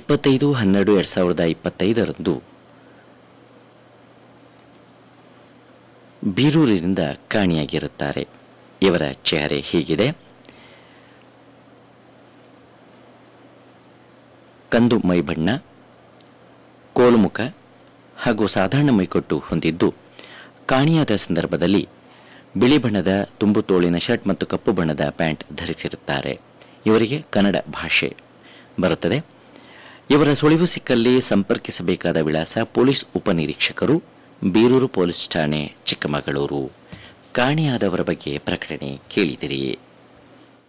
ಇಪ್ಪತ್ತೈದು ಹನ್ನೆರಡು ಎರಡು ಸಾವಿರದ ಇಪ್ಪತ್ತೈದರಂದು ಬೀರೂರಿನಿಂದ ಕಾಣಿಯಾಗಿರುತ್ತಾರೆ ಇವರ ಚೆಹರೆ ಹೀಗಿದೆ ಕಂದು ಮೈಬಣ್ಣ ಕೋಲುಮುಖ ಹಾಗೂ ಸಾಧಾರಣ ಮೈಕೊಟ್ಟು ಹೊಂದಿದ್ದು ಕಾಣಿಯಾದ ಸಂದರ್ಭದಲ್ಲಿ ಬಿಳಿ ಬಣ್ಣದ ತುಂಬು ತೋಳಿನ ಶರ್ಟ್ ಮತ್ತು ಕಪ್ಪು ಬಣ್ಣದ ಪ್ಯಾಂಟ್ ಧರಿಸಿರುತ್ತಾರೆ ಇವರಿಗೆ ಕನ್ನಡ ಭಾಷೆ ಬರುತ್ತದೆ ಇವರ ಸುಳಿವು ಸಿಕ್ಕಲ್ಲಿ ಸಂಪರ್ಕಿಸಬೇಕಾದ ವಿಳಾಸ ಪೊಲೀಸ್ ಉಪನಿರೀಕ್ಷಕರು ಬೀರೂರು ಪೊಲೀಸ್ ಠಾಣೆ ಚಿಕ್ಕಮಗಳೂರು ಕಾಣೆಯಾದವರ ಬಗ್ಗೆ ಪ್ರಕಟಣೆ ಕೇಳಿದಿರಿ